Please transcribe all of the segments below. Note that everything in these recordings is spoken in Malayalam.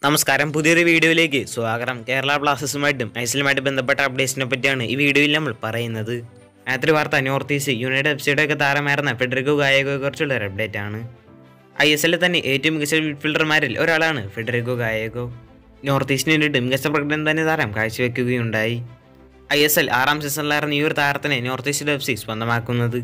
നമസ്കാരം പുതിയൊരു വീഡിയോയിലേക്ക് സ്വാഗതം കേരള ബ്ലാസ്റ്റേഴ്സുമായിട്ടും ഐസിലുമായിട്ട് ബന്ധപ്പെട്ട അപ്ഡേറ്റ്സിനെ പറ്റിയാണ് ഈ വീഡിയോയിൽ നമ്മൾ പറയുന്നത് ആദ്യത്തെ വാർത്ത നോർത്ത് ഈസ്റ്റ് യുണൈറ്റഡ് എഫ് സിയുടെ ഒക്കെ താരമായിരുന്ന ഫെഡറിക്കോ ഗായകോയെ കുറിച്ചുള്ള ഒരു അപ്ഡേറ്റ് ആണ് ഐ എസ് എല്ലിൽ തന്നെ ഏറ്റവും മികച്ച മിഡ്ഫീൽഡർമാരിൽ ഒരാളാണ് ഫെഡറിക്കോ ഗായകോ നോർത്ത് ഈസ്റ്റിന് വേണ്ടിയിട്ട് മികച്ച പ്രകടനം തന്നെ താരം കാഴ്ചവെക്കുകയുണ്ടായി ഐ എസ് എൽ ആറാം സീസണിലായിരുന്നു ഈ ഒരു താരത്തിനെ നോർത്ത് ഈസ്റ്റ് എഫ് സി സ്വന്തമാക്കുന്നത്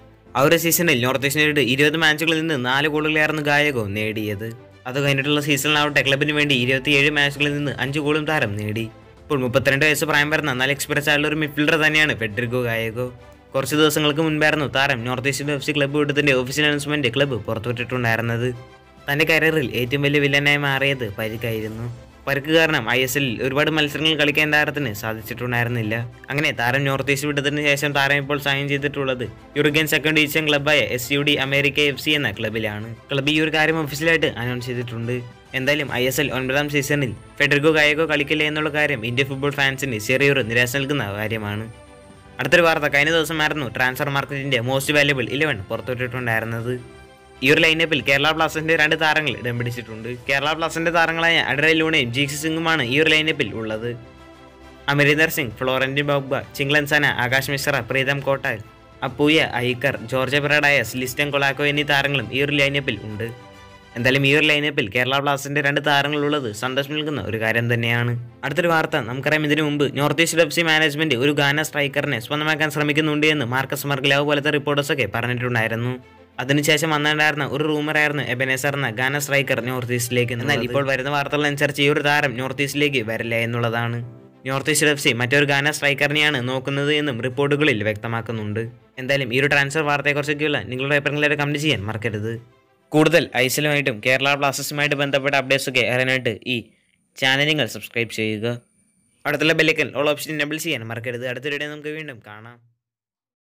ആ ഒരു സീസണിൽ നോർത്ത് ഈസ്റ്റിന് വേണ്ടി ഇരുപത് മാച്ചുകളിൽ നിന്ന് നാല് ഗോളുകളായിരുന്നു ഗായകോ നേടിയത് അത് കഴിഞ്ഞിട്ടുള്ള സീസണിലാവട്ടെ ക്ലബിന് വേണ്ടി ഇരുപത്തിയേഴ് മാച്ചുകളിൽ നിന്ന് അഞ്ച് ഗോളും താരം നേടി ഇപ്പോൾ മുപ്പത്തിരണ്ട് വയസ്സ് പ്രായം വരുന്ന നല്ല എക്സ്പീരിയൻസ് ആയുള്ള ഒരു മിഡ്ഫീൽഡർ തന്നെയാണ് ഫെഡറിക്കോ ഗായകോ കുറച്ച് ദിവസങ്ങൾക്ക് മുൻപായിരുന്നു താരം north east F C club വിട്ടതിൻ്റെ ഒഫീഷ്യൽ അനൗൺസ്മെന്റ് ക്ലബ്ബ് പുറത്തുവിട്ടിട്ടുണ്ടായിരുന്നത് തൻ്റെ കരിയറിൽ ഏറ്റവും വലിയ വില്ലനായി മാറിയത് പരിക്കായിരുന്നു പരിക്ക് കാരണം ഐ എസ് എല്ലിൽ ഒരുപാട് മത്സരങ്ങൾ കളിക്കാൻ താരത്തിന് സാധിച്ചിട്ടുണ്ടായിരുന്നില്ല അങ്ങനെ താരം നോർത്ത് ഈസ്റ്റ് വിട്ടതിന് ശേഷം താരം ഇപ്പോൾ സൈൻ ചെയ്തിട്ടുള്ളത് യുറുഗൻ സെക്കൻഡ് ഡിവിഷൻ ക്ലബ്ബായ S U D America F C എന്ന ക്ലബിലാണ് ക്ലബ്ബ് ഈ ഒരു കാര്യം ഒഫീഷ്യലായിട്ട് അനൗൺസ് ചെയ്തിട്ടുണ്ട് എന്തായാലും ഐ എസ് എൽ ഒൻപതാം സീസണിൽ ഫെഡറിക്കോ ഗായകോ കളിക്കില്ല എന്നുള്ള കാര്യം ഇന്ത്യൻ ഫുട്ബോൾ ഫാൻസിന് ചെറിയൊരു നിരാശ നൽകുന്ന കാര്യമാണ് അടുത്തൊരു വാർത്ത കഴിഞ്ഞ ദിവസമായിരുന്നു ട്രാൻസ്ഫർ മാർക്കറ്റിന്റെ മോസ്റ്റ് വാല്യബിൾ ഇലവൻ പുറത്തുവിട്ടിട്ടുണ്ടായിരുന്നത് ഈ ഒരു ലൈനപ്പിൽ കേരള ബ്ലാസ്റ്റേഴ്സിന്റെ രണ്ട് താരങ്ങൾ ഇടം പിടിച്ചിട്ടുണ്ട് കേരള ബ്ലാസ്റ്റേഴ്സിന്റെ താരങ്ങളായ അഡ്രൈ ലൂണയും ജീക്സി സിംഗുമാണ് ഈ ഒരു ലൈനപ്പിൽ ഉള്ളത് Amarinder Singh Florentin Pogba Chinglen Sana Akash Mishra Pritam Kotal Apuia Iker Jorge Pereyra Liston Colaco എന്നീ താരങ്ങളും ഈ ഒരു ലൈനപ്പിൽ ഉണ്ട് എന്തായാലും ഈ ഒരു ലൈനപ്പിൽ കേരള ബ്ലാസ്റ്റേഴ്സിന്റെ രണ്ട് താരങ്ങളുള്ളത് സന്തോഷം നൽകുന്ന ഒരു കാര്യം തന്നെയാണ് അടുത്തൊരു വാർത്ത നമുക്കറിയാം ഇതിനു മുമ്പ് north east F C management ഒരു ഗാന സ്ട്രൈക്കറിനെ സ്വന്തമാക്കാൻ ശ്രമിക്കുന്നുണ്ട് എന്ന് മാർക്കസ് മർഗലാവ് പോലത്തെ റിപ്പോർട്ടേഴ്സൊക്കെ പറഞ്ഞിട്ടുണ്ടായിരുന്നു അതിനുശേഷം വന്നിട്ടുണ്ടായിരുന്ന ഒരു റൂമറായിരുന്നു എബനേസർ എന്ന ഗാന സ്ട്രൈക്കർ നോർത്ത് ഈസ്റ്റിലേക്ക് എന്നാൽ ഇപ്പോൾ വരുന്ന വാർത്തകൾ അനുസരിച്ച് ഈ ഒരു താരം നോർത്ത് ഈസ്റ്റിലേക്ക് വരില്ല എന്നുള്ളതാണ് നോർത്ത് ഈസ്റ്റ് എഫ് സി മറ്റൊരു ഗാന സ്ട്രൈക്കറിനെയാണ് നോക്കുന്നത് എന്നും റിപ്പോർട്ടുകളിൽ വ്യക്തമാക്കുന്നുണ്ട് എന്തായാലും ഈ ഒരു ട്രാൻസ്ഫർ വാർത്തയെക്കുറിച്ചൊക്കെയുള്ള നിങ്ങളുടെ അഭിപ്രായങ്ങളെ കമൻറ്റ് ചെയ്യാൻ മറക്കരുത് കൂടുതൽ ഐസിലുമായിട്ടും കേരള ബ്ലാസ്റ്റേഴ്സുമായിട്ട് ബന്ധപ്പെട്ട അപ്ഡേറ്റ്സ് ഒക്കെ അറിയാനായിട്ട് ഈ ചാനൽ നിങ്ങൾ സബ്സ്ക്രൈബ് ചെയ്യുക അടുത്തുള്ള ബെല്ലൈക്കൻ ഓൾ ഓപ്ഷൻ എനബിൾ ചെയ്യാൻ മറക്കരുത് അടുത്ത വീഡിയോ നമുക്ക് വീണ്ടും കാണാം